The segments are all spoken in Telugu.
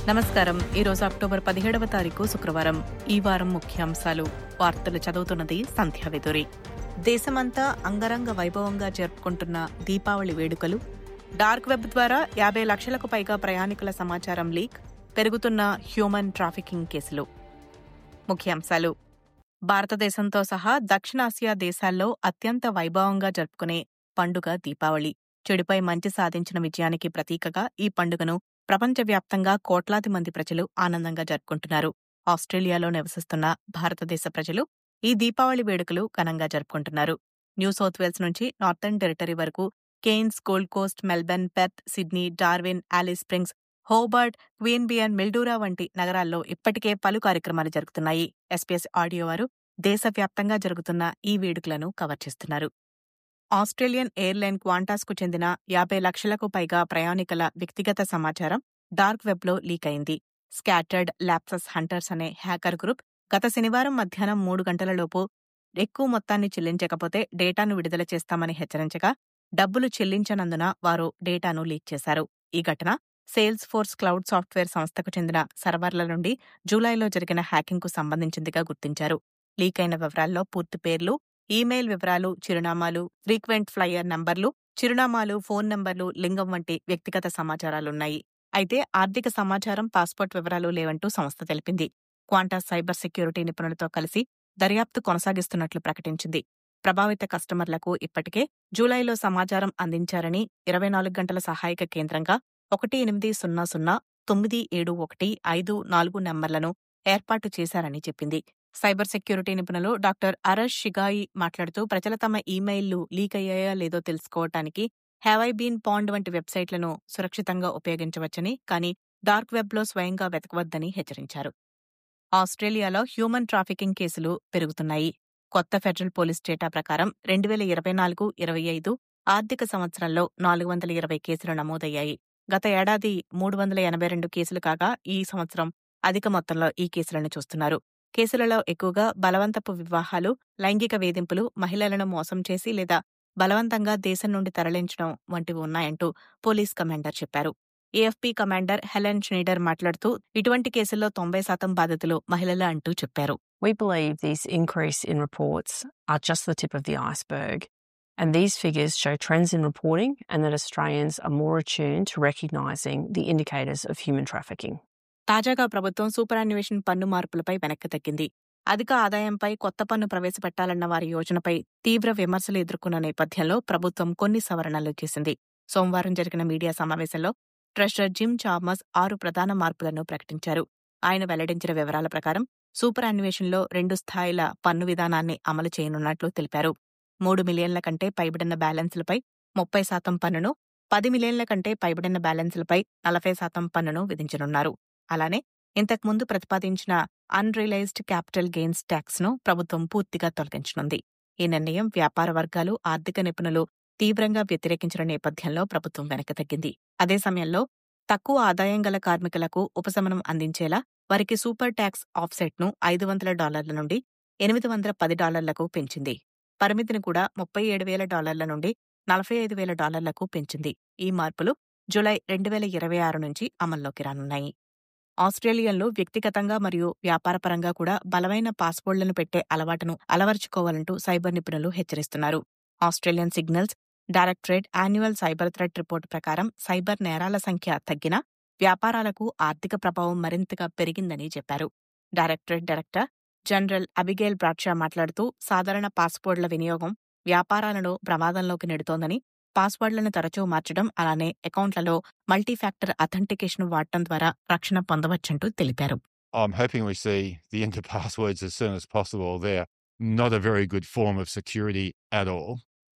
నమస్కారం ఈరోజు అక్టోబర్ పదిహేడవ తారీఖు శుక్రవారం ఈ వారం ముఖ్యాంశాలు వార్తలు చదువుతున్నది సంధ్యావేదూరి దేశమంతా అంగరంగ వైభవంగా జరుపుకుంటున్న దీపావళి వేడుకలు డార్క్ వెబ్ ద్వారా యాభై లక్షలకు పైగా ప్రయాణికుల సమాచారం లీక్ పెరుగుతున్న హ్యూమన్ ట్రాఫికింగ్ కేసులు ముఖ్యాంశాలు భారతదేశంతో సహా దక్షిణాసియా దేశాల్లో అత్యంత వైభవంగా జరుపుకునే పండుగ దీపావళి చెడుపై మంచి సాధించిన విజయానికి ప్రతీకగా ఈ పండుగను ప్రపంచవ్యాప్తంగా కోట్లాది మంది ప్రజలు ఆనందంగా జరుపుకుంటున్నారు ఆస్ట్రేలియాలో నివసిస్తున్న భారతదేశ ప్రజలు ఈ దీపావళి వేడుకలు ఘనంగా జరుపుకుంటున్నారు న్యూ సౌత్ వేల్స్ నుంచి నార్థర్న్ టెరిటరీ వరకు Cairns Gold Coast Melbourne Perth Sydney Darwin Alice Springs Hobart Queanbeyan Mildura వంటి నగరాల్లో ఇప్పటికే పలు కార్యక్రమాలు జరుగుతున్నాయి ఎస్పీఎస్ ఆడియో వారు దేశవ్యాప్తంగా జరుగుతున్న ఈ వేడుకలను కవర్ చేస్తున్నారు ఆస్ట్రేలియన్ ఎయిర్లైన్ క్వాంటాస్కు చెందిన యాభై లక్షలకు పైగా ప్రయాణికుల వ్యక్తిగత సమాచారం డార్క్ వెబ్లో లీక్ అయింది స్కాటర్డ్ ల్యాప్సస్ హంటర్స్ అనే హ్యాకర్ గ్రూప్ గత శనివారం మధ్యాహ్నం మూడు గంటలలోపు ఎక్కువ మొత్తాన్ని చెల్లించకపోతే డేటాను విడుదల చేస్తామని హెచ్చరించగా డబ్బులు చెల్లించనందున వారు డేటాను లీక్ చేశారు ఈ ఘటన సేల్స్ ఫోర్స్ క్లౌడ్ సాఫ్ట్వేర్ సంస్థకు చెందిన సర్వర్ల నుండి జూలైలో జరిగిన హ్యాకింగ్కు సంబంధించిందిగా గుర్తించారు లీక్ అయిన వివరాల్లో పూర్తి పేర్లు ఈమెయిల్ వివరాలు చిరునామాలు ఫ్రీక్వెంట్ ఫ్లయర్ నంబర్లు చిరునామాలు ఫోన్ నంబర్లు లింగం వంటి వ్యక్తిగత సమాచారాలున్నాయి అయితే ఆర్థిక సమాచారం పాస్పోర్ట్ వివరాలు లేవంటూ సంస్థ తెలిపింది క్వాంటా సైబర్ సెక్యూరిటీ నిపుణులతో కలిసి దర్యాప్తు కొనసాగిస్తున్నట్లు ప్రకటించింది ప్రభావిత కస్టమర్లకు ఇప్పటికే జూలైలో సమాచారం అందించారని ఇరవై నాలుగు గంటల సహాయక కేంద్రంగా ఒకటి ఎనిమిది సున్నా సున్నా తొమ్మిది ఏడు ఒకటి ఐదు నాలుగు నంబర్లను ఏర్పాటు చేశారని చెప్పింది సైబర్ సెక్యూరిటీ నిపుణులు డాక్టర్ అరష్ షిగాయి మాట్లాడుతూ ప్రజలు తమ ఈమెయిల్లు లీక్ అయ్యాయా లేదో తెలుసుకోవటానికి హ్యావై బీన్ పాండ్ వంటి వెబ్సైట్లను సురక్షితంగా ఉపయోగించవచ్చని కానీ డార్క్ వెబ్లో స్వయంగా వెతకవద్దని హెచ్చరించారు ఆస్ట్రేలియాలో హ్యూమన్ ట్రాఫికింగ్ కేసులు పెరుగుతున్నాయి కొత్త ఫెడరల్ పోలీస్ డేటా ప్రకారం రెండు వేల ఇరవై నాలుగు ఇరవై ఐదు ఆర్థిక సంవత్సరంలో నాలుగు వందల ఇరవై కేసులు నమోదయ్యాయి గత ఏడాది మూడు వందల ఎనభై రెండు కేసులు కాగా ఈ సంవత్సరం అధిక మొత్తంలో ఈ కేసులను చూస్తున్నారు కేసులలో ఎక్కువగా బలవంతపు వివాహాలు లైంగిక వేధింపులు మహిళలను మోసం చేసి లేదా బలవంతంగా దేశం నుండి తరలించడం వంటివి ఉన్నాయంటూ పోలీస్ కమాండర్ చెప్పారు ఏఎఫ్పీ కమాండర్ హెలెన్ ష్నీడర్ మాట్లాడుతూ ఇటువంటి కేసుల్లో తొంభై శాతం బాధితులు మహిళలే అంటూ చెప్పారు We believe this increase in reports are just the tip of the iceberg, and these figures show trends in reporting and that Australians are more attuned to recognising the indicators of human trafficking. తాజాగా ప్రభుత్వం సూపర్ అన్వేషణ్ పన్ను మార్పులపై వెనక్కి తగ్గింది అధిక ఆదాయంపై కొత్త పన్ను ప్రవేశపెట్టాలన్న వారి యోజనపై తీవ్ర విమర్శలు ఎదుర్కొన్న నేపథ్యంలో ప్రభుత్వం కొన్ని సవరణలు చేసింది సోమవారం జరిగిన మీడియా సమావేశంలో ట్రెషరర్ జిమ్ చామస్ ఆరు ప్రధాన మార్పులను ప్రకటించారు ఆయన వెల్లడించిన వివరాల ప్రకారం సూపర్ అన్వేషణలో రెండు స్థాయిల పన్ను విధానాన్ని అమలు చేయనున్నట్లు తెలిపారు మూడు మిలియన్ల కంటే పైబడిన బ్యాలెన్స్లపై ముప్పై శాతం పన్నును పది మిలియన్ల కంటే పైబడిన బ్యాలెన్స్లపై నలభై శాతం పన్నును విధించనున్నారు అలానే ఇంతకుముందు ప్రతిపాదించిన అన్రియలైజ్డ్ క్యాపిటల్ గెయిన్స్ ట్యాక్స్ ను ప్రభుత్వం పూర్తిగా తొలగించనుంది ఈ నిర్ణయం వ్యాపార వర్గాలు ఆర్థిక నిపుణులు తీవ్రంగా వ్యతిరేకించిన నేపథ్యంలో ప్రభుత్వం వెనక్కి తగ్గింది అదే సమయంలో తక్కువ ఆదాయం గల కార్మికులకు ఉపశమనం అందించేలా వారికి సూపర్ ట్యాక్స్ ఆఫ్సెట్ ను ఐదు వందల డాలర్ల నుండి ఎనిమిది వందల పది డాలర్లకు పెంచింది పరిమితిని కూడా ముప్పై ఏడు వేల డాలర్ల నుండి నలభై ఐదు వేల డాలర్లకు పెంచింది ఈ మార్పులు జులై రెండు వేల ఇరవై ఆరు నుంచి అమల్లోకి రానున్నాయి ఆస్ట్రేలియన్లు వ్యక్తిగతంగా మరియు వ్యాపారపరంగా కూడా బలమైన పాస్వర్డ్లను పెట్టే అలవాటును అలవర్చుకోవాలంటూ సైబర్ నిపుణులు హెచ్చరిస్తున్నారు Australian Signals Directorate annual cyber threat report ప్రకారం సైబర్ నేరాల సంఖ్య తగ్గినా వ్యాపారాలకు ఆర్థిక ప్రభావం మరింతగా పెరిగిందని చెప్పారు directorate director general Abigail Bradshaw మాట్లాడుతూ సాధారణ పాస్వర్డ్ల వినియోగం వ్యాపారాలను ప్రమాదంలోకి నెడుతోందని పాస్వర్డ్లను తరచూ మార్చడం అలానే అకౌంట్లలో మల్టీఫ్యాక్టర్ అథెంటికేషన్ వాడటం ద్వారా రక్షణ పొందవచ్చంటూ తెలిపారు I'm hoping we see the end of passwords as soon as possible. They're not a very good form of security at all.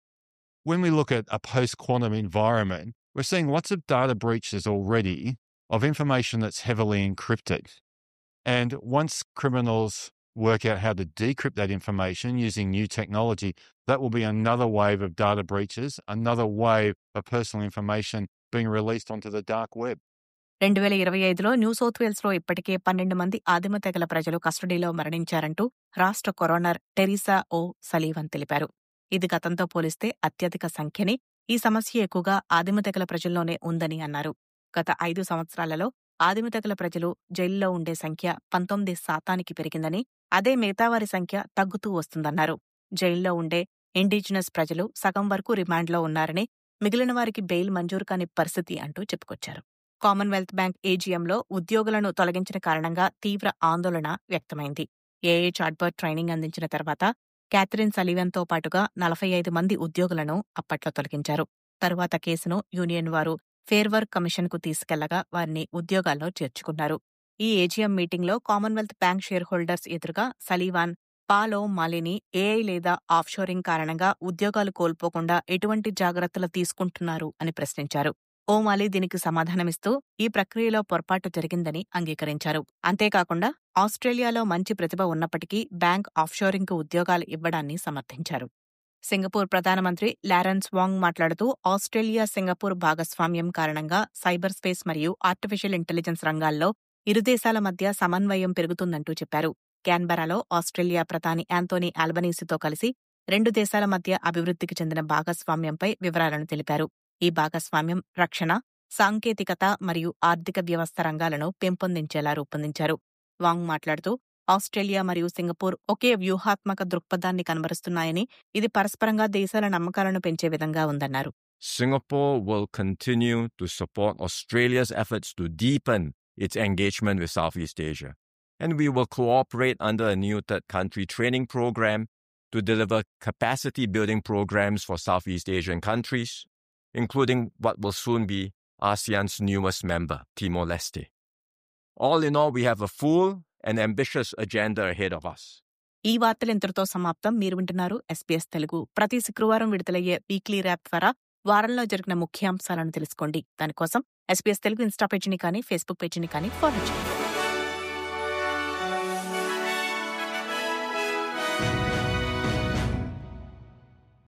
When we look at a post quantum environment, we're seeing lots of data breaches already of information that's heavily encrypted. And once criminals work out how to decrypt that information using new technology, that will be another wave of data breaches, another wave of personal information being released onto the dark web. రెండు వేల ఇరవై ఐదులో న్యూ సౌత్ వేల్స్ లో ఇప్పటికే పన్నెండు మంది ఆదిమ తెగల ప్రజలు కస్టడీలో మరణించారంటూ రాష్ట్ర కొరోనర్ టెరిసా ఓ సలీవన్ తెలిపారు ఇది గతంతో పోలిస్తే అత్యధిక సంఖ్యని ఈ సమస్య ఎక్కువగా ఆదిమ తెగల ప్రజల్లోనే ఉందని అన్నారు గత ఐదు సంవత్సరాలలో ఆదిమ తెగల ప్రజలు జైల్లో ఉండే సంఖ్య పంతొమ్మిది శాతానికి పెరిగిందని అదే మిగతావారి సంఖ్య తగ్గుతూ వస్తుందన్నారు జైల్లో ఉండే ఇండిజినస్ ప్రజలు సగం వరకు రిమాండ్లో ఉన్నారని మిగిలిన వారికి బెయిల్ మంజూరు కాని పరిస్థితి అంటూ చెప్పుకొచ్చారు కామన్వెల్త్ బ్యాంక్ ఏజీఎంలో ఉద్యోగులను తొలగించిన కారణంగా తీవ్ర ఆందోళన వ్యక్తమైంది ఏఏ చాట్బర్ట్ ట్రైనింగ్ అందించిన తర్వాత క్యాథరిన్ సలీవెన్తో పాటుగా నలభై ఐదు మంది ఉద్యోగులను అప్పట్లో తొలగించారు తరువాత కేసును యూనియన్ వారు ఫేర్ వర్క్ కమిషన్కు తీసుకెళ్లగా వారిని ఉద్యోగాల్లో చేర్చుకున్నారు ఈ ఏజీఎం మీటింగ్లో కామన్వెల్త్ బ్యాంక్ షేర్ హోల్డర్స్ ఎదురుగా సలీవాన్ పాలో మాలిని ఏఐ లేదా ఆఫ్షోరింగ్ కారణంగా ఉద్యోగాలు కోల్పోకుండా ఎటువంటి జాగ్రత్తలు తీసుకుంటున్నారు అని ప్రశ్నించారు ఓ మాలి దీనికి సమాధానమిస్తూ ఈ ప్రక్రియలో పొరపాటు జరిగిందని అంగీకరించారు అంతేకాకుండా ఆస్ట్రేలియాలో మంచి ప్రతిభ ఉన్నప్పటికీ బ్యాంక్ ఆఫ్షోరింగ్కు ఉద్యోగాలు ఇవ్వడాన్ని సమర్థించారు సింగపూర్ ప్రధానమంత్రి లారెన్స్ వాంగ్ మాట్లాడుతూ ఆస్ట్రేలియా సింగపూర్ భాగస్వామ్యం కారణంగా సైబర్ స్పేస్ మరియు ఆర్టిఫిషియల్ ఇంటెలిజెన్స్ రంగాల్లో ఇరు దేశాల మధ్య సమన్వయం పెరుగుతుందంటూ చెప్పారు క్యాన్బెరాలో ఆస్ట్రేలియా ప్రధాని యాంతోనీ ఆల్బనీసితో కలిసి రెండు దేశాల మధ్య అభివృద్ధికి చెందిన భాగస్వామ్యంపై వివరాలను తెలిపారు ఈ భాగస్వామ్యం రక్షణ సాంకేతికత మరియు ఆర్థిక వ్యవస్థ రంగాలను పెంపొందించేలా రూపొందించారు వాంగ్ మాట్లాడుతూ ఆస్ట్రేలియా మరియు సింగపూర్ ఒకే వ్యూహాత్మక దృక్పథాన్ని కనబరుస్తున్నాయని ఇది పరస్పరంగా దేశాల నమ్మకాలను పెంచే విధంగా ఉందన్నారు Singapore will continue to support Australia's efforts to deepen its engagement with Southeast Asia. And we will cooperate under a new third country training program to deliver capacity building programs for Southeast Asian countries, including what will soon be ASEAN's newest member, Timor Leste. All in all, we have a full and ambitious agenda ahead of us. ఈ వార్తలు ఇంతటితో సమాప్తం మీరు వింటున్నారు ఎస్పీఎస్ తెలుగు ప్రతి శుక్రవారం విడుదలయ్యే వీక్లీ ర్యాప్ ద్వారా వారంలో జరిగిన ముఖ్యాంశాలను తెలుసుకోండి దానికోసం ఎస్పీఎస్ తెలుగు ఇన్స్టా పేజీని కానీ ఫేస్బుక్ పేజీని కానీ ఫాలో చేయండి